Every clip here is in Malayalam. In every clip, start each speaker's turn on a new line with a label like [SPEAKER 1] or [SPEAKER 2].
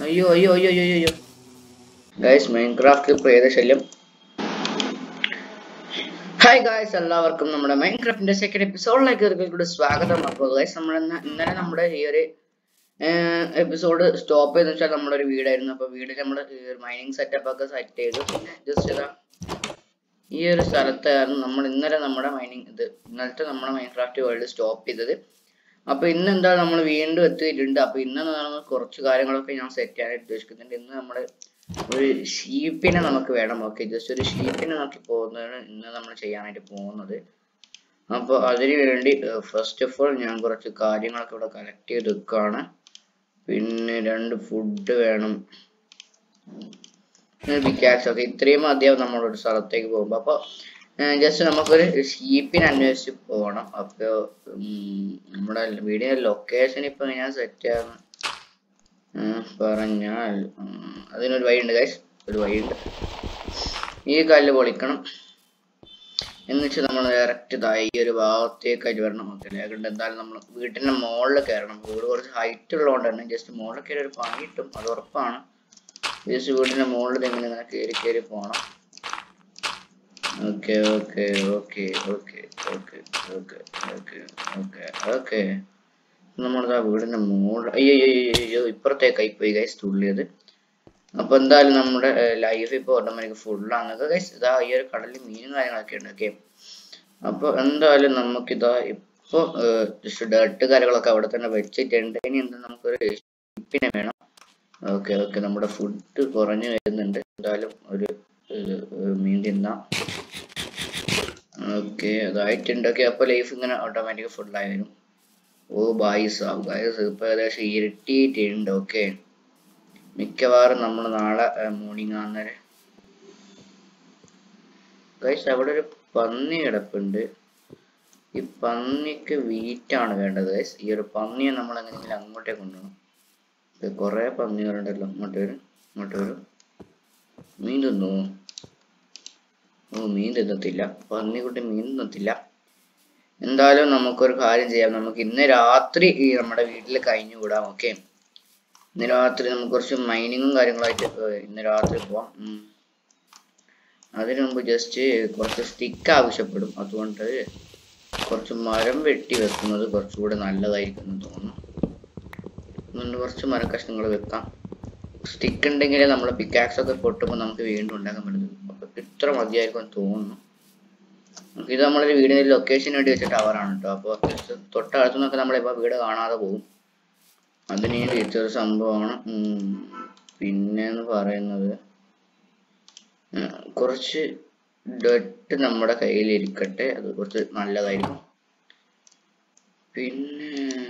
[SPEAKER 1] അയ്യോ അയ്യോ അയ്യോ അയ്യോ അയ്യോ ഗൈസ് മൈൻക്രാഫ്റ്റ് പ്രേത ശല്യം ഹായ് ഗായ്സ് എല്ലാവർക്കും നമ്മുടെ മൈൻക്രാഫ്റ്റിന്റെ സെക്കൻഡ് എപ്പിസോഡിലേക്ക് ഒരിക്കൽ സ്വാഗതം അപ്പോൾ ഗൈസ് നമ്മൾ ഇന്നലെ നമ്മുടെ ഈ ഒരു എപ്പിസോഡ് സ്റ്റോപ്പ് ചെയ്തെന്ന് വെച്ചാൽ നമ്മുടെ ഒരു വീടായിരുന്നു അപ്പോൾ വീട്ടിൽ നമ്മൾ മൈനിങ് സെറ്റപ്പ് ഒക്കെ സെറ്റ് ചെയ്തു പിന്നെ ജസ്റ്റ് ഇതാ ഈ ഒരു സ്ഥലത്തായിരുന്നു നമ്മൾ ഇന്നലെ നമ്മുടെ മൈനിങ് ഇത് ഇന്നലത്തെ നമ്മുടെ മൈൻക്രാഫ്റ്റ് വേൾഡ് സ്റ്റോപ്പ് ചെയ്തത് അപ്പൊ ഇന്ന് എന്താ നമ്മൾ വീണ്ടും എത്തിയിട്ടുണ്ട് അപ്പൊ ഇന്ന് നമ്മൾ കുറച്ച് കാര്യങ്ങളൊക്കെ ഞാൻ സെറ്റ് ചെയ്യാൻ ഉദ്ദേശിക്കുന്നുണ്ട് ഇന്ന് നമ്മൾ ഒരു ഷീപ്പിനെ നമുക്ക് വേണം ഓക്കെ ജസ്റ്റ് ഒരു ഷീപ്പിനെ നോക്കി പോകുന്നതാണ് ഇന്ന് നമ്മൾ ചെയ്യാനായിട്ട് പോകുന്നത് അപ്പോൾ അതിന് വേണ്ടി ഫസ്റ്റ് ഓഫ് ഓൾ ഞാൻ കുറച്ച് കാര്യങ്ങളൊക്കെ ഇവിടെ കളക്ട് ചെയ്ത് വെക്കുകയാണ് പിന്നെ രണ്ട് ഫുഡ് വേണം പിക്കാക്സ് ഒക്കെ ഇത്രയും മതിയാവും നമ്മളൊരു സ്ഥലത്തേക്ക് പോകുമ്പോൾ അപ്പോൾ ജസ്റ്റ് നമുക്കൊരു ഷീപ്പിനെ അന്വേഷിച്ച് പോകണം അപ്പോൾ നമ്മുടെ വീടിന്റെ ലൊക്കേഷൻ ഇപ്പൊ ഞാൻ സെറ്റ് ആകുന്ന പറഞ്ഞാൽ അതിനൊരു വഴിയുണ്ട് ഗൈസ് ഒരു വഴിയുണ്ട് ഈ കല്ല് പൊളിക്കണം എന്നുവെച്ച് നമ്മൾ ഡയറക്റ്റ് ഇതായി ഈ ഒരു ഭാഗത്തേക്കായിട്ട് വരണം ഓക്കെ അതുകൊണ്ട് എന്തായാലും നമ്മൾ വീട്ടിന്റെ മുകളിൽ കയറണം വീട് കുറച്ച് ഹൈറ്റ് ഉള്ളതുകൊണ്ട് തന്നെ ജസ്റ്റ് മുകളിൽ കയറി ഒരു പണി കിട്ടും അത് ഉറപ്പാണ് ജസ്റ്റ് വീടിന്റെ മുകളിൽ ഇങ്ങനെ ഇങ്ങനെ കയറി കയറി പോകണം okay okay okay okay okay okay okay okay okay നമ്മളതാ വീടിന്റെ മുകളിൽ അയ്യോ അയ്യോ അയ്യോ ഇപ്പുറത്തേക്കായി പോയി ഗൈസ് തുള്ളിയത് അപ്പൊ എന്തായാലും നമ്മുടെ ലൈഫ് ഇപ്പൊ ഓട്ടോമാറ്റിക് ഫുള്ളാണ് ഗൈസ് ഇതാ ഈ ഒരു കടലിൽ മീനും കാര്യങ്ങളൊക്കെ ഉണ്ട് ഓക്കെ അപ്പൊ എന്തായാലും നമുക്കിതാ ഇപ്പൊ ജസ്റ്റ് ഡേർട്ട് കാര്യങ്ങളൊക്കെ അവിടെ തന്നെ വെച്ചിട്ടുണ്ട് ഇനി എന്താ നമുക്കൊരു ഷിപ്പിനെ വേണം ഓക്കെ ഓക്കെ നമ്മുടെ ഫുഡ് കുറഞ്ഞു വരുന്നുണ്ട് എന്തായാലും ഒരു മീൻ തിന്നാം ഓക്കെ അതായിട്ടുണ്ട് ഓക്കെ അപ്പൊ ലൈഫ് ഇങ്ങനെ ഓട്ടോമാറ്റിക് ഫുള്ളായി വരും ഓ ബായ്സ് ആ ബായ്സ് ഇപ്പൊ ഏകദേശം ഇരുട്ടിയിട്ടുണ്ട് ഓക്കെ മിക്കവാറും നമ്മൾ നാളെ മോർണിംഗ് ആന്നേരം ഗൈസ് അവിടെ ഒരു പന്നി കിടപ്പുണ്ട് ഈ പന്നിക്ക് വീറ്റാണ് വേണ്ടത് ഗൈസ് ഈ ഒരു പന്നിയെ നമ്മൾ എങ്ങനെയെങ്കിലും അങ്ങോട്ടേ കൊണ്ടുപോകണം കുറെ പന്നികളുണ്ടല്ലോ ഇങ്ങോട്ട് വരും ഇങ്ങോട്ട് വരും മീൻ തിന്നു ഓ മീൻ തിന്നത്തില്ല പന്നിക്കുട്ടി മീൻ തിന്നത്തില്ല എന്തായാലും നമുക്കൊരു കാര്യം ചെയ്യാം നമുക്ക് ഇന്ന് രാത്രി ഈ നമ്മുടെ വീട്ടിൽ കഴിഞ്ഞു കൂടാം ഓക്കെ ഇന്ന് രാത്രി നമുക്ക് കുറച്ച് മൈനിങ്ങും കാര്യങ്ങളായിട്ട് ഇന്ന് രാത്രി പോവാം അതിനു മുമ്പ് ജസ്റ്റ് കുറച്ച് സ്റ്റിക്ക് ആവശ്യപ്പെടും അതുകൊണ്ട് കുറച്ച് മരം വെട്ടി വെക്കുന്നത് കുറച്ചുകൂടെ നല്ലതായിരിക്കും എന്ന് തോന്നുന്നു അതുകൊണ്ട് കുറച്ച് മരക്കഷ്ണങ്ങൾ വെക്കാം സ്റ്റിക്ക് ഉണ്ടെങ്കിലേ നമ്മൾ പിക്കാക്സ് ഒക്കെ പൊട്ടുമ്പോൾ നമുക്ക് വീണ്ടും ഉണ്ടാക്കാൻ പറ്റും അപ്പൊ ഇത്ര മതിയായിരിക്കും തോന്നുന്നു ഇത് നമ്മളൊരു വീടിന്റെ ലൊക്കേഷൻ വേണ്ടി വെച്ച ടവറാണ് കേട്ടോ അപ്പോൾ തൊട്ടടുത്തു നിന്നൊക്കെ നമ്മളിപ്പോൾ വീട് കാണാതെ പോകും അതിന് വേണ്ടിയിട്ടൊരു സംഭവമാണ് പിന്നെ എന്ന് പറയുന്നത് കുറച്ച് ഡെട്ട് നമ്മുടെ കയ്യിൽ ഇരിക്കട്ടെ അത് കുറച്ച് നല്ലതായിരിക്കും പിന്നെ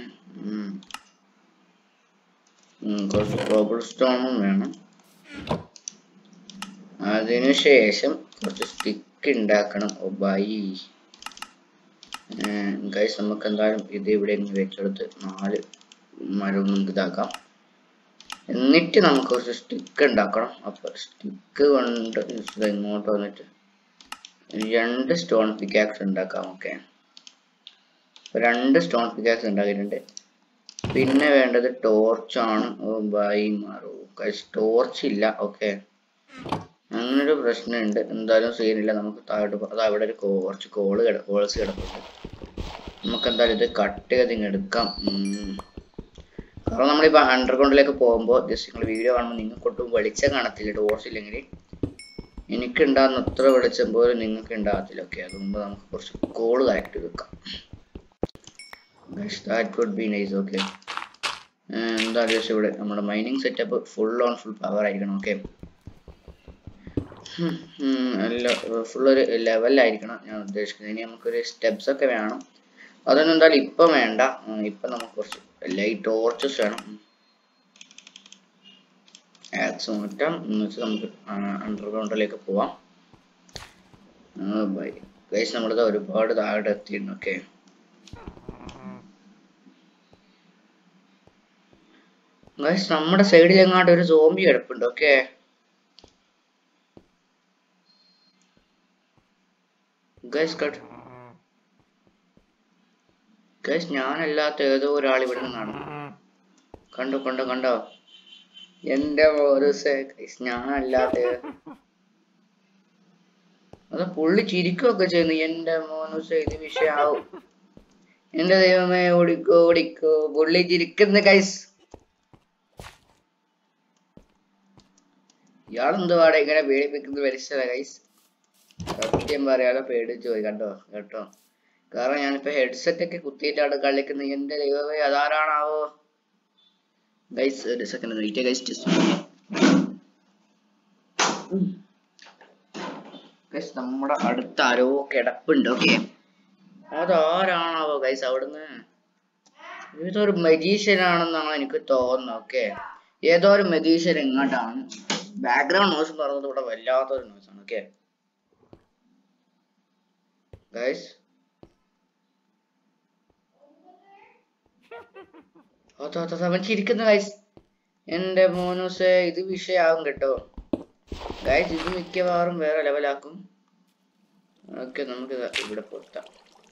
[SPEAKER 1] കുറച്ച് കോബിൾ സ്റ്റോണും വേണം അതിനുശേഷം കുറച്ച് സ്റ്റിക്ക് ഉണ്ടാക്കണം ഓ ബൈ ഗൈസ് നമുക്ക് എന്തായാലും ഇത് ഇവിടെ വെച്ചെടുത്ത് നാല് മരം നമുക്ക് ഇതാക്കാം എന്നിട്ട് നമുക്ക് കുറച്ച് സ്റ്റിക്ക് ഉണ്ടാക്കണം അപ്പൊ സ്റ്റിക്ക് കൊണ്ട് ഇങ്ങോട്ട് വന്നിട്ട് രണ്ട് സ്റ്റോൺ പിക്കാക്സ് ഉണ്ടാക്കാം ഓക്കെ രണ്ട് സ്റ്റോൺ പിക്കാക്സ് ഉണ്ടാക്കിയിട്ടുണ്ട് പിന്നെ വേണ്ടത് ടോർച്ചാണ് ബൈ മാറൂ ടോർച്ച് ഇല്ല ഓക്കെ അങ്ങനൊരു പ്രശ്നമുണ്ട് എന്തായാലും സീനില്ല നമുക്ക് താഴോട്ട് അത് അവിടെ ഒരു കുറച്ച് കോള് കിട കോൾസ് കിടപ്പുണ്ട് നമുക്ക് എന്തായാലും ഇത് കട്ട് ചെയ്ത് ഇങ്ങ് എടുക്കാം കാരണം നമ്മളിപ്പോൾ അണ്ടർഗ്രൗണ്ടിലേക്ക് പോകുമ്പോൾ ജസ്റ്റ് നിങ്ങൾ വീഡിയോ കാണുമ്പോൾ നിങ്ങൾക്ക് ഒട്ടും വെളിച്ചം കാണത്തില്ല ടോർച്ച് ഇല്ലെങ്കിൽ എനിക്ക് ഉണ്ടാകുന്ന അത്ര വെളിച്ചം പോലും നിങ്ങൾക്ക് ഉണ്ടാകത്തില്ല ഓക്കെ അതുകൊണ്ട് നമുക്ക് കുറച്ച് കോള് കറക്റ്റ് വെക്കാം that could be nice okay എന്താ ജസ്റ്റ് ഇവിടെ നമ്മുടെ mining setup full on full power ആയിരിക്കണം ഓക്കെ അല്ല ഫുൾ ഒരു ലെവലായിരിക്കണം ഞാൻ ഉദ്ദേശിക്കുന്നത് ഇനി നമുക്കൊരു സ്റ്റെപ്സ് ഒക്കെ വേണം അതൊന്നും എന്തായാലും ഇപ്പം വേണ്ട ഇപ്പം നമുക്ക് കുറച്ച് ലൈറ്റ് ടോർച്ചസ് വേണം ആക്സ് മാറ്റാം എന്ന് വെച്ചാൽ നമുക്ക് അണ്ടർഗ്രൗണ്ടിലേക്ക് പോവാം ബൈ ഗൈസ് നമ്മളിത് ഒരുപാട് താഴെ എത്തിയിട്ടുണ്ട് ഓക്കെ ഗൈസ് നമ്മുടെ സൈഡിൽ എങ്ങാണ്ട് ഒരു സോംബി കിടപ്പുണ്ട് ഓക്കെ ഗൈസ് കട്ട് ഗൈസ് ഞാനല്ലാത്ത ഏതോ ഒരാൾ ഇവിടെ നിന്നാണ് കണ്ടോ കണ്ടോ കണ്ടോ എന്റെ മോനുസേ ഗൈസ് ഞാനല്ലാതെ അത് പുള്ളി ചിരിക്കുകയൊക്കെ ചെയ്യുന്നു എന്റെ മോനുസേ ഇത് വിഷയാവും എന്റെ ദൈവമേ ഓടിക്കോ ഓടിക്കോ പുള്ളി ചിരിക്കുന്ന ഗൈസ് ഇയാളെന്തുവാടെ ഇങ്ങനെ പേടിപ്പിക്കുന്നത് മനസ്സിലാ ഗൈസ് സത്യം പറയാതെ പേടിച്ചു പോയി കണ്ടോ കേട്ടോ കാരണം ഞാനിപ്പോ ഹെഡ്സെറ്റ് ഒക്കെ കുത്തിയിട്ടാണ് കളിക്കുന്നത് എന്റെ ദൈവമേ അതാരാണാവോ ഗൈസ് ഒരു സെക്കൻഡ് വെയിറ്റ് ഗൈസ് ഗൈസ് നമ്മുടെ അടുത്ത ആരോ കിടപ്പുണ്ട് ഓക്കെ അതാരാണാവോ ഗൈസ് അവിടുന്ന് ഇതൊരു മജീഷ്യൻ ആണെന്നാണ് എനിക്ക് തോന്നുന്നത് ഓക്കെ ഏതോ ഒരു മജീഷ്യൻ ഇങ്ങോട്ടാണ് ബാക്ക്ഗ്രൗണ്ട് നോയ്സ് പറഞ്ഞത് ഇവിടെ വല്ലാത്തൊരു നോയ്സ് ആണ് ഓക്കെ ഗൈസ് ഓത്തോ ഓത്തോ അവൻ ചിരിക്കുന്നു ഗൈസ് എന്റെ മോനൂസേ ഇത് വിഷയാവും കേട്ടോ ഗൈസ് ഇത് മിക്കവാറും വേറെ ലെവലാക്കും ഓക്കെ നമുക്ക് ദാ ഇവിടെ പൊത്താം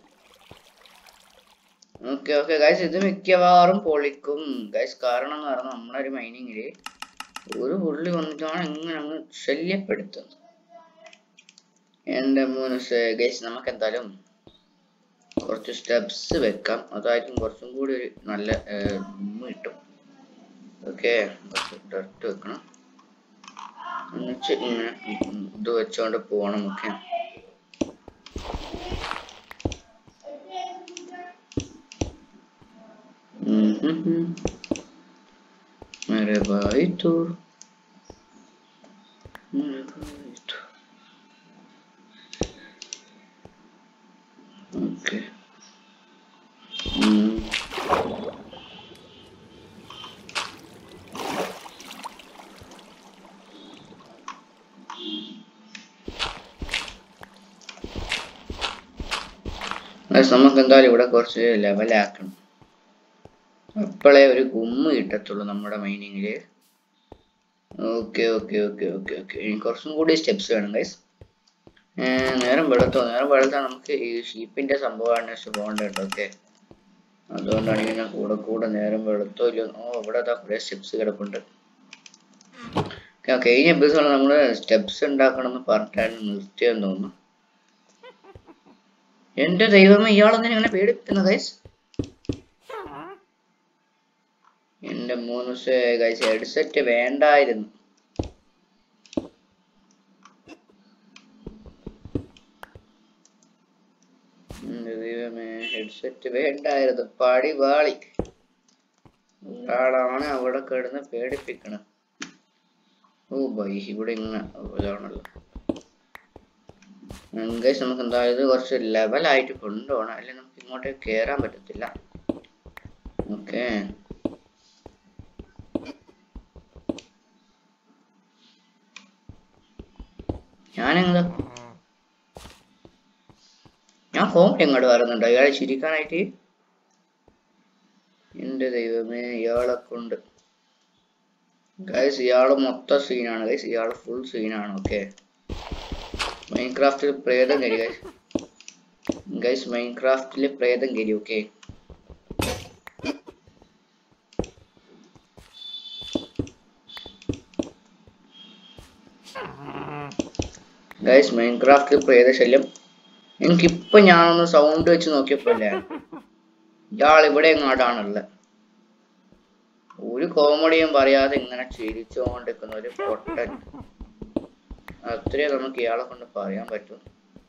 [SPEAKER 1] ഓക്കെ ഓക്കെ ഗൈസ് ഇത് മിക്കവാറും പൊളിക്കും ഗൈസ് കാരണം എന്ന് പറഞ്ഞാൽ നമ്മുടെ ഒരു മൈനിങ്ങില് ഒരു പുള്ളി വന്നിട്ടാണ് ഇങ്ങനെ അങ്ങ് ശല്യപ്പെടുത്തുന്നത് എന്റെ മോനൂസേ ഗൈസ് നമുക്ക് എന്തായാലും കുറച്ച് സ്റ്റെപ്സ് വെക്കാം അതായിരിക്കും കുറച്ചും കൂടി ഒരു നല്ല ഉമ്മ കിട്ടും ഓക്കെ കുറച്ച് ഡർട്ട് വെക്കണം എന്നിട്ട് ഇങ്ങനെ ഇത് വെച്ചോണ്ട് പോകണം ഓക്കെ मेरे भाई तो मेरे भाई तो ओके हम्म ഗൈസ് നമുക്ക് എന്തായാലും ഇവിടെ കുറച്ച് ലെവലാക്കണം അപ്പോഴേ ഒരു ഗുമ്മ് കിട്ടത്തുള്ളൂ നമ്മുടെ മൈനിങ്ങില് okay okay okay okay okay ഇനി കുറച്ചും കൂടി സ്റ്റെപ്സ് വേണം ഗൈസ് നേരം വെളുത്തോ നേരം വെളുത്താൽ നമുക്ക് ഈ ഷീപ്പിന്റെ സംഭവം അന്വേഷിച്ച് പോകേണ്ടത് ഓക്കെ അതുകൊണ്ടാണ് ഇങ്ങനെ കൂടെ കൂടെ നേരം വെളുത്തോ ഇല്ലയോ ഓ ഇവിടെ കുറെ സ്റ്റെപ്സ് കിടപ്പുണ്ട് കഴിഞ്ഞ എപ്പിസോഡ് നമ്മള് സ്റ്റെപ്സ് ഉണ്ടാക്കണം എന്ന് പറഞ്ഞിട്ടായിരുന്നു നിർത്തിയെന്ന് തോന്നുന്നു എന്റെ ദൈവമേ ഇയാളെന്തിനാ ഇങ്ങനെ പേടിപ്പിക്കുന്ന ഗൈസ് എന്റെ മൂന്ന് ഗൈസ് ഹെഡ്സെറ്റ് വേണ്ടായിരുന്നു എന്റെ ദൈവമേ ഹെഡ്സെറ്റ് വേണ്ടായിരുന്നു പാടി വാളി ഒരാളാണ് അവിടെ കിടന്ന് പേടിപ്പിക്കണം ഓ ബൈ ഇവിടെ ഇങ്ങനെ ഇതാണല്ലോ ഗൈസ് നമുക്ക് എന്തായാലും കുറച്ച് ലെവലായിട്ട് കൊണ്ടുപോകണം അല്ലെങ്കിൽ നമുക്ക് ഇങ്ങോട്ടേക്ക് കയറാൻ പറ്റത്തില്ല ഓക്കെ ഞാനെന്താ ഞാൻ കോമഡി എങ്ങോട്ട് വരുന്നുണ്ടോ ഇയാളെ ചിരിക്കാനായിട്ട് എന്റെ ദൈവമേ ഇയാളെ കൊണ്ട് ഗൈസ് ഇയാള് മൊത്തം സീനാണ് ഗൈസ് ഇയാള് ഫുൾ സീനാണ് ഓക്കെ മൈൻക്രാഫ്റ്റിൽ പ്രേതം കരി ഗൈസ് ഗൈസ് മൈൻക്രാഫ്റ്റിൽ പ്രേതം കരി ഓക്കെ ഗൈസ് മൈൻക്രാഫ്റ്റിൽ പ്രേതശല്യം എനിക്കിപ്പൊ ഞാനൊന്ന് സൗണ്ട് വെച്ച് നോക്കിയപ്പോലെ ഇയാൾ ഇവിടെ എങ്ങാട്ടാണുള്ളത് ഒരു കോമഡിയും പറയാതെ ഇങ്ങനെ ചിരിച്ചുകൊണ്ടിരിക്കുന്ന ഒരു പൊട്ടൻ അത്രേ നമുക്ക് ഇയാളെ കൊണ്ട് പറയാൻ പറ്റും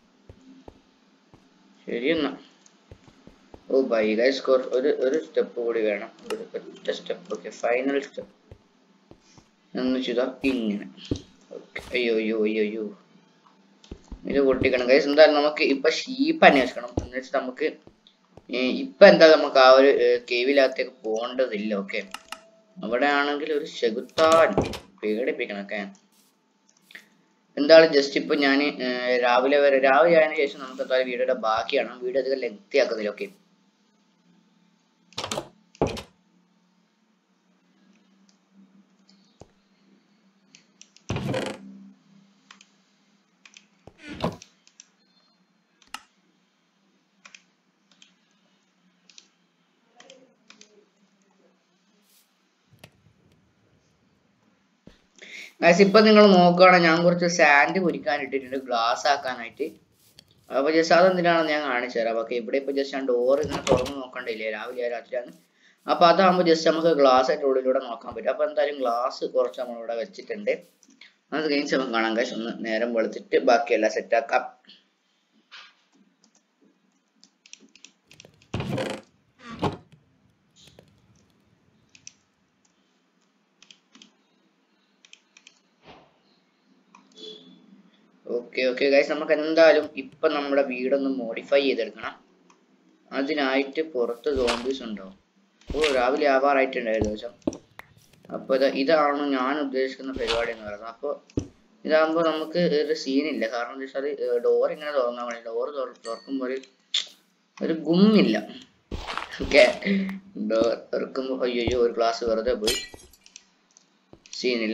[SPEAKER 1] ശരിയെന്നാ ഓ ബൈ ഗൈസ് ഒരു ഒരു സ്റ്റെപ്പ് കൂടി വേണം ഒരു ഒറ്റ സ്റ്റെപ്പ് ഓക്കെ ഫൈനൽ സ്റ്റെപ്പ് എന്ന് ചെയ്താ ഇങ്ങനെ ഓക്കെ അയ്യോ അയ്യോ അയ്യോ അയ്യോ ഇത് പൊട്ടിക്കണം ഗൈസ് എന്തായാലും നമുക്ക് ഇപ്പൊ ഷീപ്പ് അന്വേഷിക്കണം എന്ന് വെച്ചാൽ നമുക്ക് ഇപ്പൊ എന്താ നമുക്ക് ആ ഒരു കേവിലകത്തേക്ക് പോകേണ്ടതില്ല ഓക്കെ അവിടെ ആണെങ്കിൽ ഒരു ചെകുത്താൻ പേടിപ്പിക്കണം ഒക്കെ എന്താണ് ജസ്റ്റ് ഇപ്പൊ ഞാൻ രാവിലെ വരെ രാവിലെ ആയതിനു ശേഷം നമുക്ക് എന്തായാലും വീഡിയോയുടെ ബാക്കിയാണ് വീഡിയോ അധികം ലെങ്തി ആക്കുന്നില്ല ഓക്കെ ഗൈസ് ഇപ്പൊ നിങ്ങൾ നോക്കുകയാണെങ്കിൽ ഞാൻ കുറച്ച് സാൻഡ് പൊരിക്കാൻ ഇട്ടിട്ടുണ്ട് ഗ്ലാസ് ആക്കാനായിട്ട് അപ്പൊ ജസ്റ്റ് അതെന്തിനാണെന്ന് ഞാൻ കാണിച്ചു തരാം ഓക്കെ ഇവിടെ ഇപ്പൊ ജസ്റ്റ് ഞാൻ ഡോർ ഇങ്ങനെ തുറന്ന് നോക്കണ്ടില്ലേ രാവിലെ രാത്രിയാണ് അപ്പൊ അതാകുമ്പോൾ ജസ്റ്റ് നമുക്ക് ഗ്ലാസ് ആയിട്ട് ഉള്ളിലൂടെ നോക്കാൻ പറ്റും അപ്പൊ എന്തായാലും ഗ്ലാസ് കുറച്ച് നമ്മളിവിടെ വെച്ചിട്ടുണ്ട് അത് കഴിഞ്ഞ് നമുക്ക് കാണാം ഗൈസ് ഒന്ന് നേരം വെളുത്തിട്ട് ബാക്കിയെല്ലാം സെറ്റ് ആക്കാം ഓക്കെ ഓക്കെ ഗൈസ് നമുക്ക് എന്തായാലും ഇപ്പൊ നമ്മുടെ വീടൊന്ന് മോഡിഫൈ ചെയ്തെടുക്കണം അതിനായിട്ട് പുറത്ത് സോംബീസ് ഉണ്ടാവും ഓ രാവിലെ ആവാറായിട്ടുണ്ട് ഏകദേശം അപ്പൊ ഇത് ഇതാണ് ഞാൻ ഉദ്ദേശിക്കുന്ന പരിപാടി എന്ന് പറയുന്നത് അപ്പൊ ഇതാകുമ്പോൾ നമുക്ക് ഒരു സീനില്ല കാരണം എന്താ വെച്ചാൽ ഡോർ ഇങ്ങനെ തുറന്നാൽ മതി ഡോർ തുറക്കുമ്പോൾ ഒരു ഒരു ഗുമ്മില്ല ഓക്കെ ഡോർ തുറക്കുമ്പോൾ അയ്യോ ഒരു ഗ്ലാസ് വെറുതെ പോയി സീനില്ല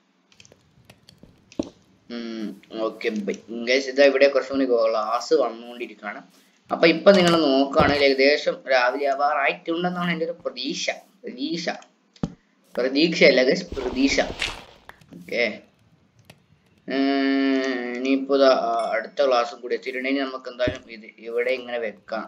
[SPEAKER 1] ഓക്കെ ഗൈസ് ഇതാ ഇവിടെ കുറച്ചുകൂടി ഗ്ലാസ് വന്നുകൊണ്ടിരിക്കുകയാണ് അപ്പൊ ഇപ്പൊ നിങ്ങൾ നോക്കുകയാണെങ്കിൽ ഏകദേശം രാവിലെ ആവാറായിട്ടുണ്ടെന്നാണ് എൻ്റെ ഒരു പ്രതീക്ഷ പ്രതീക്ഷ പ്രതീക്ഷയല്ല ഗൈസ് പ്രതീക്ഷ ഓക്കെ ഇനിയിപ്പോ ദാ അടുത്ത ക്ലാസ്സും കൂടി എത്തിയിട്ടുണ്ടെങ്കിൽ നമുക്ക് എന്തായാലും ഇത് ഇവിടെ ഇങ്ങനെ വെക്കാം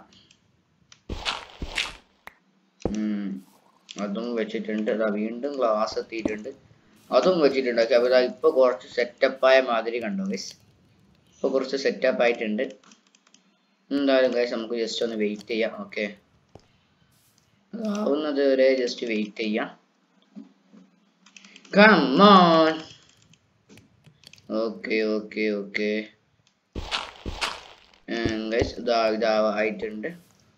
[SPEAKER 1] ഉം. അതും വെച്ചിട്ടുണ്ട് അതാ വീണ്ടും ക്ലാസ് എത്തിയിട്ടുണ്ട് അതും വെച്ചിട്ടുണ്ട് ഓക്കെ അപ്പോൾ ഇപ്പൊ കുറച്ച് സെറ്റപ്പ് ആയ മാതിരി കണ്ടോ ഗൈസ് ഇപ്പൊ കുറച്ച് സെറ്റപ്പ് ആയിട്ടുണ്ട് എന്തായാലും ഗൈസ് നമുക്ക് ജസ്റ്റ് ഒന്ന് വെയിറ്റ് ചെയ്യാം ഓക്കെ ആവുന്നത് വരെ ജസ്റ്റ് വെയിറ്റ് ചെയ്യാം come on okay okay okay guys ഇതാ ഇതാ ആയിട്ടുണ്ട്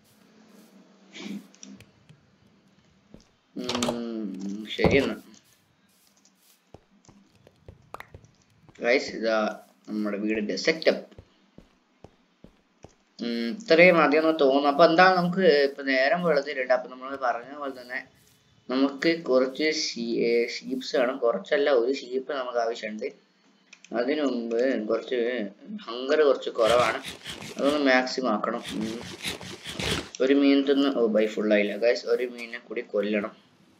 [SPEAKER 1] ഉം, ശരി എന്നാ ഗൈസ് ഇതാ നമ്മുടെ വീടിന്റെ സെറ്റപ്പ് ഇത്രയും മതിയെന്ന് തോന്നുന്നു അപ്പൊ എന്താ നമുക്ക് ഇപ്പൊ നേരം വെളുത്തിട്ടുണ്ട് അപ്പൊ നമ്മൾ പറഞ്ഞ പോലെ തന്നെ നമുക്ക് കുറച്ച് ഷീപ്സ് വേണം കുറച്ചല്ല ഒരു ഷീപ്പ് നമുക്ക് ആവശ്യമുണ്ട് അതിനു മുമ്പ് കുറച്ച് ഹങ്കർ കുറച്ച് കുറവാണ് അതൊന്ന് മാക്സിമം ആക്കണം ഉം. ഒരു മീൻ തിന്ന് ഓ ബൈ ഫുള്ളായില്ല ഗൈസ് ഒരു മീനിനെ കൂടി കൊല്ലണം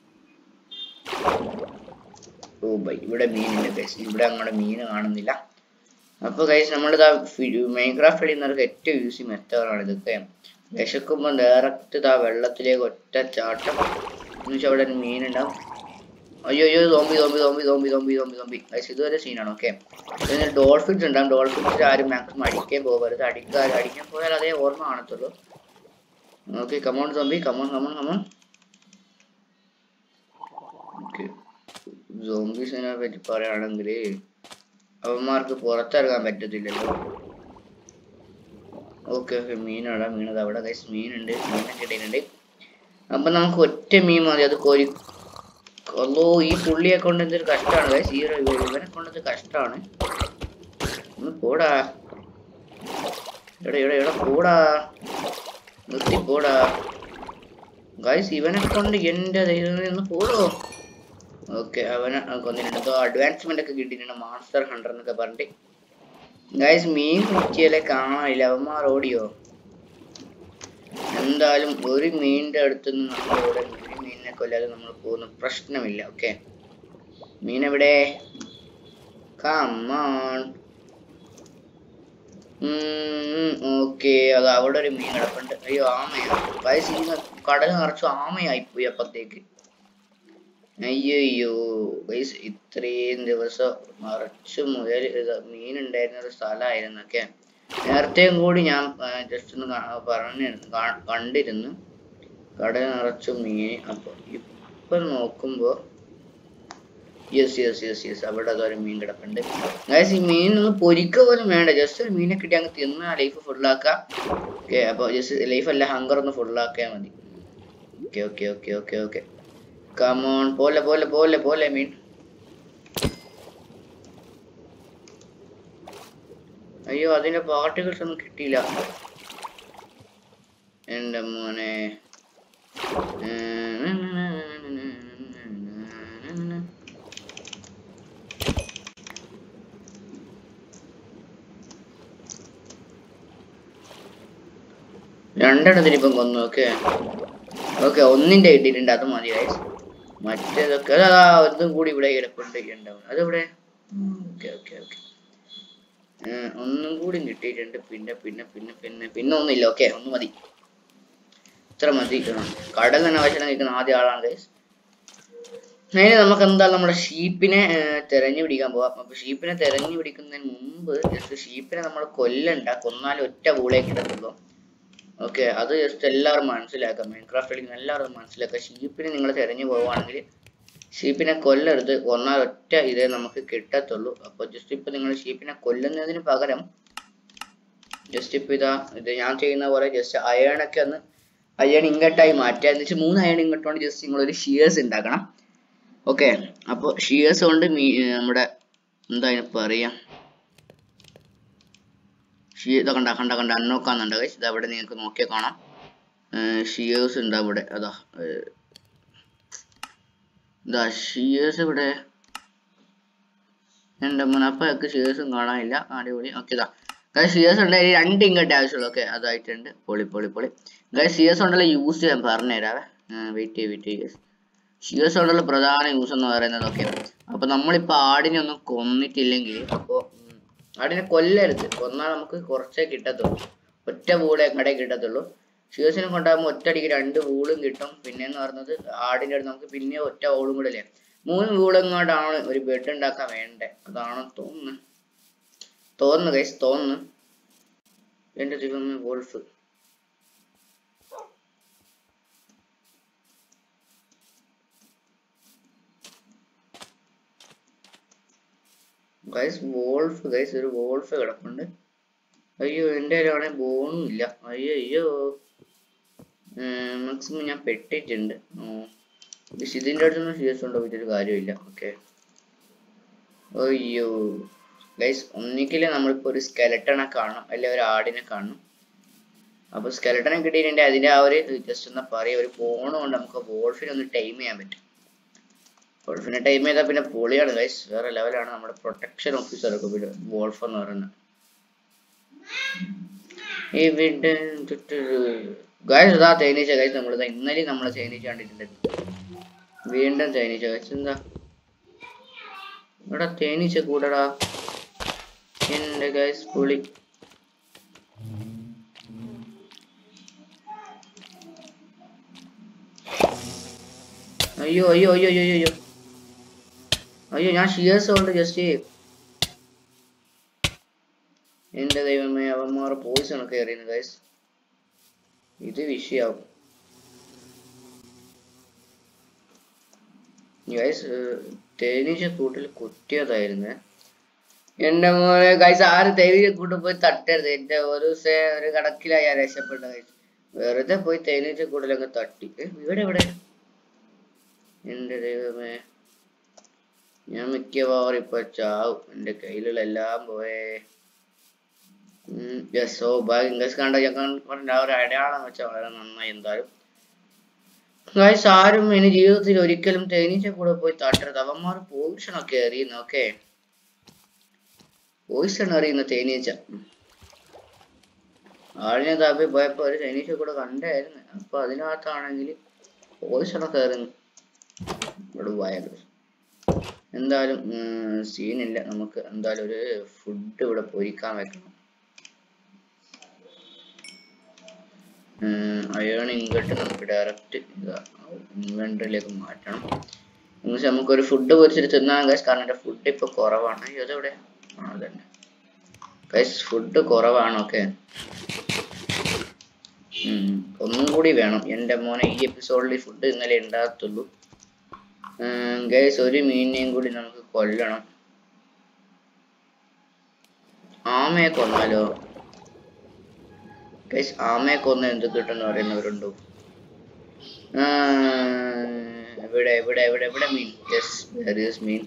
[SPEAKER 1] ഓ ബൈ ഇവിടെ മീനില്ല ഗൈസ് ഇവിടെ അങ്ങോട്ട് മീൻ കാണുന്നില്ല അപ്പൊ ഗൈസ് നമ്മളിതാ മൈൻക്രാഫ്റ്റ് കളിയുന്നവർക്ക് ഏറ്റവും യൂസി മെത്തേഡാണ് ഇതൊക്കെ വിശക്കുമ്പോൾ ഡയറക്റ്റ് ഇതാ വെള്ളത്തിലേക്ക് ഒറ്റ ചാട്ടം എന്നുവെച്ചാൽ അവിടെ ഒരു മീനുണ്ടാവും അയ്യോ അയ്യോ തോമ്പി തോമ്പി തോമ്പി തോമ്പി തോമ്പി തോമ്പി തോമ്പി ഗൈസ് ഇതുവരെ സീനാണ് ഓക്കെ പിന്നെ ഡോൾഫിൻസ് ഉണ്ടാവും ഡോൾഫിൻസ് ആരും മാക്സിമം അടിക്കാൻ പോകരുത് അടിക്കാൻ അടിക്കാൻ പോയാൽ അതേ ഓർമ്മ കാണത്തുള്ളൂ ഓക്കെ കമോൺ തോമ്പി കമോൺ കമോൺ കമോൺ ഓക്കെ സോംബീസിനെ പറ്റി പറയുകയാണെങ്കിൽ അവന്മാർക്ക് പുറത്തിറങ്ങാൻ പറ്റത്തില്ലല്ലോ ഓക്കെ ഓക്കെ മീനാടാ മീനത് അവിടെ കൈസ് മീനുണ്ട് മീനൊക്കെ ഇട്ടിട്ടുണ്ട് അപ്പൊ നമുക്ക് ഒറ്റ മീൻ മതി അത് കോരി അല്ലോ ഈ പുള്ളിയെ കൊണ്ട് എന്തൊരു കഷ്ടമാണ് കൈസ് ഈ ഒരു ഇവനെ കൊണ്ടത് കഷ്ടമാണ് ഒന്ന് പോടാ എടാ എടാ എടാ പോടാ നിർത്തി പോടാ ഗൈസ് ഇവനെ കൊണ്ട് എന്റെ ദൈവമേ ഒന്ന് പോടോ ഓക്കെ അവനെ കൊന്നിട്ടുണ്ട് അഡ്വാൻസ്മെന്റ് ഒക്കെ കിട്ടിയിട്ടുണ്ട് മാസ്റ്റർ ഹണ്ടർ എന്നൊക്കെ പറഞ്ഞിട്ട് ഗൈസ് മീൻ കുറ്റിയല്ലേ കാണാനില്ല അവന്മാർ ഓടിയോ എന്തായാലും ഒരു മീനിന്റെ അടുത്ത് നിന്ന് നമ്മൾ ഇവിടെ ഒരു മീനിനെ കൊല്ലാതെ നമ്മൾ പോകുന്ന പ്രശ്നമില്ല ഓക്കെ മീൻ എവിടെ കമ്മോൺ ഓക്കെ അത് അവിടെ ഒരു മീൻ കിടപ്പുണ്ട് അയ്യോ ആമയാ ഗൈസ് ഈ കടൽ നിറച്ചു ആമയായി പോയി അപ്പത്തേക്ക് അയ്യോ ഗൈസ് ഇത്രയും ദിവസം മറച്ചു മുതൽ ഇത് മീൻ ഉണ്ടായിരുന്ന ഒരു സ്ഥലമായിരുന്നൊക്കെ നേരത്തെയും കൂടി ഞാൻ ജസ്റ്റ് ഒന്ന് കാ- പറഞ്ഞ് കാ- കണ്ടിരുന്നു കടൽ നിറച്ചു മീൻ അപ്പൊ ഇപ്പൊ നോക്കുമ്പോ യെസ് യെസ് യെസ് യെസ് അവിടെ അതൊരു മീൻ കിടപ്പുണ്ട് ഗൈസ് ഈ മീൻ ഒന്ന് പൊരിക്ക പോലും വേണ്ട ജസ്റ്റ് ഒരു മീനെ കിട്ടി അങ്ങ് തിന്ന ലൈഫ് ഫുള്ളാക്കാം ഓക്കെ അപ്പൊ ജസ്റ്റ് ലൈഫ് അല്ല ഹങ്കർ ഒന്ന് ഫുള്ളാക്കിയാൽ മതി okay okay okay okay okay come on പോലെ പോലെ പോലെ പോലെ മീൻ അയ്യോ അതിന്റെ പാർട്ടികൾസ് ഒന്നും കിട്ടിയില്ല എന്റെ മോനെ രണ്ടെണ്ണത്തിന് ഇപ്പം കൊന്നു ഓക്കെ ഓക്കെ ഒന്നിന്റെ കിട്ടിയിട്ടുണ്ട് അത് മതി guys. മറ്റേതൊക്കെ അതാ ഒന്നും കൂടി ഇവിടെ കിടപ്പുണ്ട് ഉണ്ടാവും അതെവിടെ ഓക്കെ ഓക്കെ ഓക്കെ ഒന്നും കൂടി കിട്ടിയിട്ടുണ്ട് പിന്നെ പിന്നെ പിന്നെ പിന്നെ പിന്നെ ഒന്നുമില്ല ഓക്കെ ഒന്ന് മതി ഇത്ര മതി കടൽ തന്നെ ആവശ്യം നിൽക്കുന്ന ആദ്യ ആളാണ് ഗൈസ് അതിന് നമുക്ക് എന്തായാലും നമ്മുടെ ഷീപ്പിനെ തെരഞ്ഞു പിടിക്കാൻ പോവാം അപ്പൊ ഷീപ്പിനെ തെരഞ്ഞു പിടിക്കുന്നതിന് മുമ്പ് ജസ്റ്റ് ഷീപ്പിനെ നമ്മൾ കൊല്ലണ്ട കൊന്നാൽ ഒറ്റ ബൂളേ കിട്ടത്തുള്ളൂ ഓക്കെ അത് ജസ്റ്റ് എല്ലാവരും മനസ്സിലാക്കാം മൈൻക്രാഫ്റ്റ് കളിക്കുന്ന എല്ലാവരും മനസ്സിലാക്കാം ഷീപ്പിനെ നിങ്ങൾ തെരഞ്ഞു പോവുകയാണെങ്കിൽ ഷീപ്പിനെ കൊല്ലരുത് കൊന്നാൽ ഒറ്റ ഇതേ നമുക്ക് കിട്ടത്തുള്ളൂ അപ്പോൾ ജസ്റ്റ് ഇപ്പൊ നിങ്ങൾ ഷീപ്പിനെ കൊല്ലുന്നതിന് പകരം ജസ്റ്റ് ഇപ്പൊ ഇതാ ഇത് ഞാൻ ചെയ്യുന്ന പോലെ ജസ്റ്റ് അയണൊക്കെ ഒന്ന് അയൺ ഇങ്ങോട്ടായി മാറ്റുക എന്ന് വെച്ചാൽ മൂന്ന് അയൺ ഇങ്ങോട്ടാണ് ജസ്റ്റ് നിങ്ങൾ ഒരു ഷിയേഴ്സ് ഉണ്ടാക്കണം ഓക്കെ അപ്പോൾ ഷിയേഴ്സ് കൊണ്ട് മീ നമ്മുടെ എന്താ അതിന് പറയാ ഷീ ഇതാ കണ്ട കണ്ട കണ്ട അന്നോക്കാന്നുണ്ട് guys. ഇത് അവിടെ നിങ്ങൾക്ക് നോക്കിയാൽ കാണാം ഷിയേഴ്സ് ഉണ്ട് അവിടെ അതാ ഏർ, ഇതാ ഷിയേഴ്സ് ഇവിടെ എൻ്റെ മുനപ്പൊക്കെ ഷിയേഴ്സും കാണാനില്ല അടിപൊളി ഓക്കെ ഇതാ ഗൈസ് ഷിയേഴ്സ് ഉണ്ട് ഈ രണ്ട് ഇങ്ങോട്ട് ആവശ്യമുള്ളൂ ഓക്കെ അതായിട്ടുണ്ട് പൊളി പൊളി പൊളി ഗൈസ് ഷിയേഴ്സ് ഉണ്ടല്ലോ യൂസ് ചെയ്യാൻ പറഞ്ഞുതരാവേ വെയിറ്റ് ചെയ്യ് വെയിറ്റ് ചെയ്യ് ഷിയേഴ്സ് കൊണ്ടുള്ള പ്രധാന യൂസ് എന്ന് പറയുന്നത് ഓക്കെ അപ്പൊ നമ്മളിപ്പോ ആടിനെ ഒന്നും കൊന്നിട്ടില്ലെങ്കിൽ അപ്പോ ഉം, ആടിനെ കൊല്ലരുത് കൊന്നാൽ നമുക്ക് കുറച്ചേ കിട്ടത്തുള്ളൂ ഒറ്റ വൂളെ കടയിൽ കിട്ടത്തുള്ളൂ ഷിയേഴ്സിനെ കൊണ്ടാകുമ്പോൾ ഒറ്റയടിക്ക് രണ്ട് വൂളും കിട്ടും പിന്നെ എന്ന് പറയുന്നത് ആടിന്റെ അടുത്ത് നമുക്ക് പിന്നെ ഒറ്റ വൂളും കൂടെ അല്ലേ മൂന്ന് വൂളങ്ങോട്ടാണ് ഒരു ബെഡ് ഉണ്ടാക്കാൻ വേണ്ടേ അതാണ് തോന്നുന്നു തോന്നുന്നു ഗൈസ് തോന്നുന്നു എന്റെ ദൈവമേ വോൾഫ് ഗൈസ് വോൾഫ് ഗൈസ് ഒരു വോൾഫ് കിടപ്പുണ്ട് അയ്യോ എൻ്റെ കയ്യിലാണെങ്കിൽ ബോണും ഇല്ല അയ്യോ അയ്യോ മാക്സിമം ഞാൻ പെട്ടിട്ടുണ്ട് ഓ പക്ഷെ ഇതിൻ്റെ അടുത്തൊന്നും സീരിയസ് ഉണ്ടോ ഇതൊരു കാര്യമില്ല ഓക്കെ അയ്യോ ഗൈസ് ഒന്നിക്കിൽ നമ്മളിപ്പോൾ ഒരു സ്കെലട്ടനെ കാണണം അല്ലെ ഒരു ആടിനെ കാണണം അപ്പൊ സ്കെലട്ടനെ കിട്ടിയിട്ടുണ്ടെങ്കിൽ അതിന്റെ ആ ഒരു ജസ്റ്റ് ഒന്ന് പറയാം ഒരു ഫോൺ കൊണ്ട് നമുക്ക് വോൾഫിനെ ഒന്ന് ടൈം ചെയ്യാൻ പറ്റും വോൾഫിനെ ടൈം ചെയ്താൽ പിന്നെ പൊളിയാണ് ഗൈസ് വേറെ ലെവലാണ് നമ്മുടെ പ്രൊട്ടക്ഷൻ ഓഫീസർ ഒക്കെ പിന്നെ വോൾഫ് എന്ന് പറയുന്നത് ഇവിടെ ഗൈസ് ഇതാ തേനീച്ച ഗൈസ് നമ്മളിതാ ഇന്നലെ നമ്മൾ തേനീച്ച കണ്ടിട്ടുണ്ട് വീണ്ടും തേനീച്ച ഗൈസ് എന്താ ഇവിടെ തേനീച്ച കൂടടാ എന്റെ ഗൈസ് പുളി അയ്യോ അയ്യോ അയ്യോ അയ്യോ അയ്യോ അയ്യോ ഞാൻ ഷിയേഴ്സ് കൊണ്ട് ജസ്റ്റ് എന്റെ ദൈവമേ അവന്മാർ പോയിസൺ ഒക്കെ എറിയുന്നു ഗൈസ് ഇത് വിഷയാവും ഗൈസ് തേനീച്ച കൂട്ടിൽ കുത്തിയതായിരുന്നു എന്റെ മോനെ ഗൈസ് ആര് തേനീച്ച കൂട്ടിൽ പോയി തട്ടരുത് എന്റെ ഒരു ദിവസം ഒരു കണക്കിലായി ഞാൻ രക്ഷപ്പെട്ട ഗൈസ് വെറുതെ പോയി തേനീച്ച കൂട്ടിലൊക്കെ തട്ടി ഏ, ഇവിടെ എവിടെ എന്റെ ദൈവമേ ഞാൻ മിക്കവാറും ഇപ്പൊ ചാവും എന്റെ കയ്യിലുള്ള എല്ലാം പോയേ യെസ് ഓ ഭാഗ്യം ഗൈസ് കണ്ട ഞാൻ കണ്ട ആ ഒരു അടയാളം വെച്ചാൽ വളരെ നന്നായി എന്തായാലും ഗൈസ് ആരും ഇനി ജീവിതത്തിൽ ഒരിക്കലും തേനീച്ച കൂടെ പോയി തട്ടരുത് അവന്മാർ പോയിസൺ ഒക്കെ എറിയുന്നു ഓക്കെ പോയിസൺ എറിയുന്ന തേനീച്ച ആളിനെ തപ്പി പോയപ്പോ ഒരു തേനീച്ച കൂടെ കണ്ടായിരുന്നു അപ്പൊ അതിനകത്താണെങ്കിൽ പോയിസൺ ഒക്കെ എറിയുന്നു ഇവിടെ പോയാലും എന്തായാലും സീനില്ല നമുക്ക് എന്തായാലും ഒരു ഫുഡ് ഇവിടെ പൊരിക്കാൻ വെക്കണം അയൺ ഇങ്ങോട്ട് നമുക്ക് ഡയറക്റ്റ് ഇൻവെന്ററിലേക്ക് മാറ്റണം എന്നുവെച്ചാൽ നമുക്കൊരു ഫുഡ് പൊരിച്ചിട്ട് തിന്നാൻ ഗൈസ് കാരണം എൻ്റെ ഫുഡ് ഇപ്പൊ കുറവാണ് അയ്യോ അതെവിടെ ആ അതന്നെ ഗൈസ് ഫുഡ് കുറവാണ് ഓക്കെ ഒന്നും കൂടി വേണം എൻ്റെ മോനെ ഈ എപ്പിസോഡിൽ ഫുഡ് ഇന്നലെ ഉണ്ടാകത്തുള്ളൂ ഗൈസ് ഒരു മീനിനെയും കൂടി നമുക്ക് കൊല്ലണം ആമയെ കൊന്നാലോ ഗൈസ് ആമയെ കൊന്ന എന്ത് കിട്ടുമെന്ന് പറയുന്നവരുണ്ടോ ആ, ഇവിടെ ഇവിടെ ഇവിടെ ഇവിടെ മീൻ യെസ് മീൻ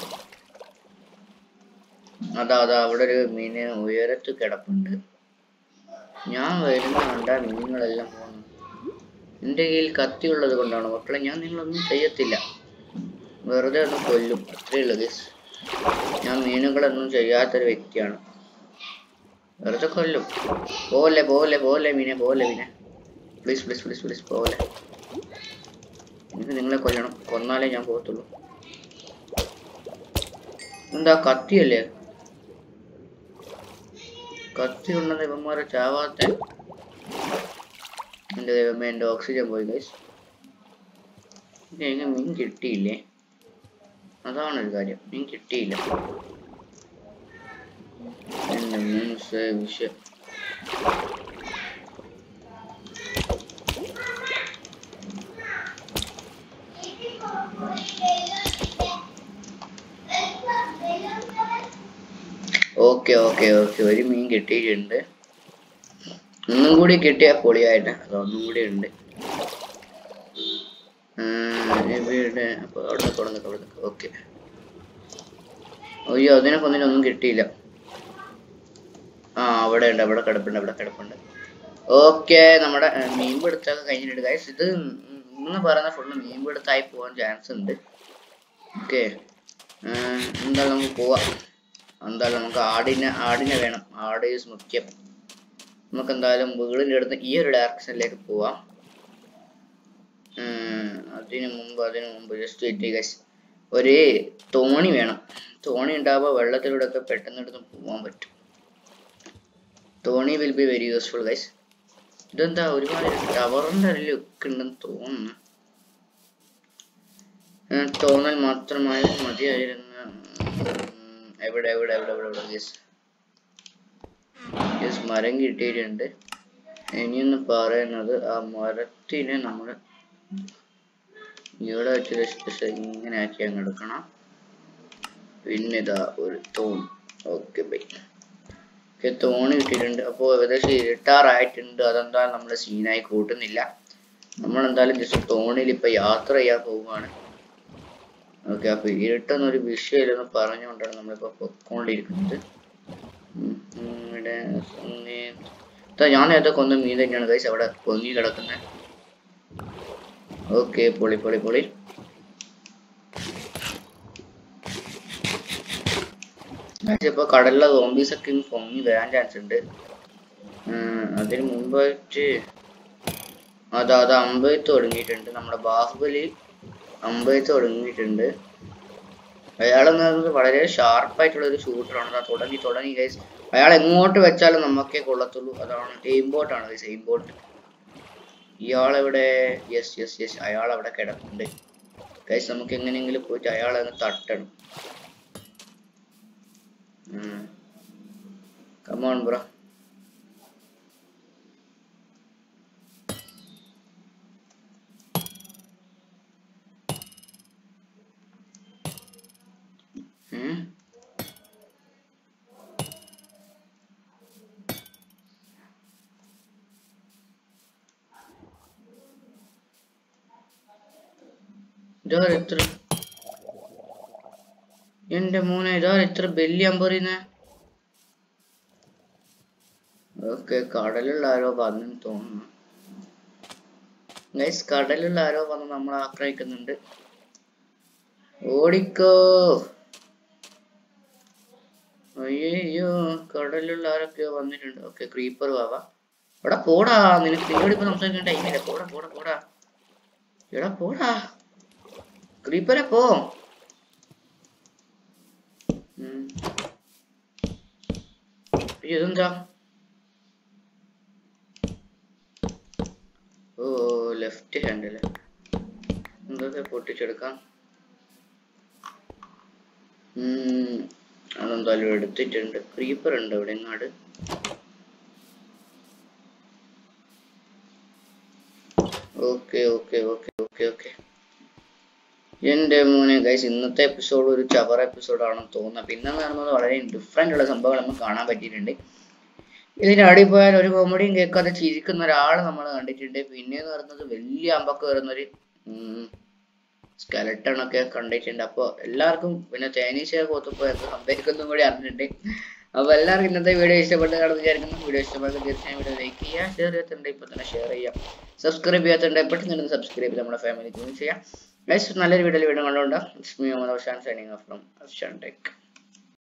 [SPEAKER 1] അതാ അതാ അവിടെ ഒരു മീന് ഉയരത്ത് കിടപ്പുണ്ട് ഞാൻ വരുന്ന കണ്ട മീനുകളെല്ലാം പോകുന്നു എൻ്റെ കയ്യിൽ കത്തി ഉള്ളത് കൊണ്ടാണ് മക്കളെ ഞാൻ നിങ്ങളൊന്നും ചെയ്യത്തില്ല വെറുതെ ഒന്ന് കൊല്ലും അത്രേ ഉള്ളൂ ഗൈസ് ഞാൻ മീനുകളൊന്നും ചെയ്യാത്തൊരു വ്യക്തിയാണ് വെറുതെ കൊല്ലും പോലെ പോലെ പോലെ മീനെ പോലെ മീനെ പ്ലീസ് പ്ലീസ് പ്ലീസ് പ്ലീസ് പോലെ എനിക്ക് നിങ്ങളെ കൊല്ലണം കൊന്നാലേ ഞാൻ പോകത്തുള്ളൂ എന്താ കത്തിയല്ലേ കത്തി ഉണ്ടെന്ന് ഇവന്മാരെ ചാവാത്ത എന്റെ ദൈവമേ എന്റെ ഓക്സിജൻ പോയി ഗൈസ് എനിക്ക് മീൻ കിട്ടിയില്ലേ അതാണ് ഒരു കാര്യം മീൻ കിട്ടിയില്ല എന്റെ മൂന്ന് വിഷയം ഓക്കെ ഓക്കെ ഓക്കെ ഒരു മീൻ കിട്ടിയിട്ടുണ്ട് ഒന്നും കൂടി കിട്ടിയ പൊളിയായിട്ട് അത് ഒന്നും കൂടി ഉണ്ട് ഇവിടെ അപ്പൊ അവിടെ കൊടുക്ക അവിടെ ഓക്കെ അയ്യോ അതിനെ കൊന്നിനൊന്നും കിട്ടിയില്ല ആ അവിടെ ഉണ്ട് അവിടെ കിടപ്പുണ്ട് അവിടെ കിടപ്പുണ്ട് ഓക്കെ നമ്മുടെ ഏർ, മീൻ പിടുത്തൊക്കെ കഴിഞ്ഞിട്ടുണ്ട് ഗൈസ് ഇത് ഇന്ന് പറയുന്ന ഫുള്ള് മീൻ പിടുത്തായി പോകാൻ ചാൻസ് ഉണ്ട് ഓക്കെ എന്തായാലും നമുക്ക് പോവാം എന്തായാലും നമുക്ക് ആടിനെ ആടിനെ വേണം ആട് ഈസ് മുഖ്യം നമുക്ക് എന്തായാലും വീടിൻ്റെ അടുത്ത് ഈ ഒരു ഡയറക്ഷനിലേക്ക് പോവാം ഉം, അതിനു മുമ്പ് അതിനു മുമ്പ് ജസ്റ്റ് വെയിറ്റ് ഗൈസ് ഒരു തോണി വേണം തോണി ഉണ്ടാവുമ്പോൾ വെള്ളത്തിലൂടെ ഒക്കെ പെട്ടെന്ന് എടുത്ത് പോകാൻ പറ്റും തോണി will be very useful guys ഇതെന്താ ഒരുപാട് ടവറിന്റെ ലുക്ക് ഉണ്ടെന്ന് തോന്നുന്നു ഏർ, തോന്നൽ മാത്രമായി മതിയായിരുന്നു ഉം, എവിടെ എവിടെ എവിടെ എവിടെ എവിടെ ഗൈസ് യെസ് മരം കിട്ടിയിട്ടുണ്ട് ഇനിയൊന്ന് പറയുന്നത് ആ മരത്തിനെ നമ്മൾ ഇവിടെ വെച്ച് ജസ്റ്റ് ഇങ്ങനെ ആക്കി അങ്ങ് എടുക്കണം പിന്നെ ഇതാ ഒരു തോണി ഓക്കെ ബൈ ഓക്കെ തോണി കിട്ടിയിട്ടുണ്ട് അപ്പോൾ ഏകദേശം ഇരുട്ടാറായിട്ടുണ്ട് അതെന്താ നമ്മൾ സീനായി കൂട്ടുന്നില്ല നമ്മൾ എന്തായാലും ജസ്റ്റ് തോണിയിൽ ഇപ്പൊ യാത്ര ചെയ്യാൻ പോവുകയാണ് ഓക്കെ അപ്പൊ ഇരുട്ടെന്നൊരു വിഷയമില്ലെന്ന് പറഞ്ഞുകൊണ്ടാണ് നമ്മളിപ്പോ പൊക്കോണ്ടിരിക്കുന്നത് ഉം, ഉം, ഇവിടെ സമയം- ഇതാ ഞാൻ നേരത്തെ കൊന്ന മീൻ തന്നെയാണ് കൈസ് അവിടെ പൊങ്ങി കിടക്കുന്നത് ഓക്കെ പൊളി പൊളി പൊളി ഇപ്പൊ കടലിലെ സോംബീസ് ഒക്കെ ഇങ്ങ് പൊങ്ങി വരാൻ ചാൻസ് ഉണ്ട് ഉം, അതിന് മുമ്പായിട്ട് അതാ അത് അമ്പയത്ത് തുടങ്ങിയിട്ടുണ്ട് നമ്മുടെ ബാഹുബലി അമ്പയത്ത് തുടങ്ങിയിട്ടുണ്ട് അയാളെന്ന് പറയുന്നത് വളരെ ഷാർപ്പായിട്ടുള്ള ഒരു ഷൂട്ടറാണ് അതാ തുടങ്ങി തുടങ്ങി ഗൈസ് അയാൾ എങ്ങോട്ട് വെച്ചാലും നമുക്കേ കൊള്ളത്തുള്ളൂ അതാണ് എയിം ബോട്ടാണ് ഗൈസ് എയിം ബോട്ട് ഇയാളെവിടെ യെസ് യെസ് യെസ് അയാൾ അവിടെ കിടപ്പുണ്ട് ഗൈസ് നമുക്ക് എങ്ങനെയെങ്കിലും പോയിട്ട് അയാളെ ഒന്ന് തട്ടണം കമോൺ ബ്രോ ഉം ഇതാ എത്ര എന്റെ മോനെ ഇതാ എത്ര ബെല്ലി അമ്പറിയുന്നേ ഓക്കെ കടലുള്ള ആരോ വന്നു തോന്നുന്നു ഗൈസ് കടലുള്ള ആരോ വന്ന് നമ്മളെ ആക്രമിക്കുന്നുണ്ട് ഓടിക്കോ അയ്യോ കടലുള്ള ആരൊക്കെയോ വന്നിട്ടുണ്ട് ഓക്കെ ക്രീപ്പർ വാവാ എടാ പോടാ നിനക്ക് നിന്നോട് ഇപ്പൊ സംസാരിക്കാൻ ടൈമില്ല പോടാ പോടാ പോടാ എടാ പോടാ ക്രീപ്പറെ പോ ഉം. അയ്യോ, ഇതെന്താ ഓ ലെഫ്റ്റ് ഹാൻഡില് എന്തൊക്കെ പൊട്ടിച്ചെടുക്കാം ഉം, അതെന്തായാലും എടുത്തിട്ടുണ്ട് ക്രീപ്പർ ഉണ്ട് ഇവിടെ എങ്ങാട് okay okay okay okay okay എന്റെ മോനെ ഗൈസ് ഇന്നത്തെ എപ്പിസോഡ് ഒരു ചവർ എപ്പിസോഡ് ആണെന്ന് തോന്നുന്നത് പിന്നെ എന്ന് പറയുന്നത് വളരെ ഡിഫറെന്റ് ഉള്ള സംഭവങ്ങൾ നമുക്ക് കാണാൻ പറ്റിയിട്ടുണ്ട് ഇതിന് അടിപോയാൽ ഒരു കോമഡിയും കേൾക്കാതെ ചിരിക്കുന്ന ഒരാൾ നമ്മൾ കണ്ടിട്ടുണ്ട് പിന്നെ എന്ന് പറയുന്നത് വലിയ അമ്പക്ക് വരുന്നൊരു സ്കെലട്ടൺ ഒക്കെ കണ്ടിട്ടുണ്ട് അപ്പോൾ എല്ലാവർക്കും പിന്നെ തേനീച്ച കോത്തപ്പോ എന്ത് സംഭവിക്കുന്നതും കൂടി അറിഞ്ഞിട്ടുണ്ട് അപ്പോൾ എല്ലാവർക്കും ഇന്നത്തെ വീഡിയോ ഇഷ്ടപ്പെട്ട് കാണുമെന്ന് വിചാരിക്കുന്നു വീഡിയോ ഇഷ്ടപ്പെട്ടെങ്കിൽ തീർച്ചയായും വീഡിയോ ലൈക്ക് ചെയ്യുക ഷെയർ ചെയ്യാത്തുണ്ട് ഇപ്പോൾ തന്നെ ഷെയർ ചെയ്യാം സബ്സ്ക്രൈബ് ചെയ്യാത്തുണ്ട് പെട്ടെന്ന് തന്നെ സബ്സ്ക്രൈബ് ചെയ്ത് നമ്മുടെ ഫാമിലി ജോയിൻ ചെയ്യാം ഗൈസ് നല്ലൊരു വീഡിയോയിൽ വീണ്ടും കണ്ടുകൊണ്ടാണ് it's me Muhammad Shan signing off from tech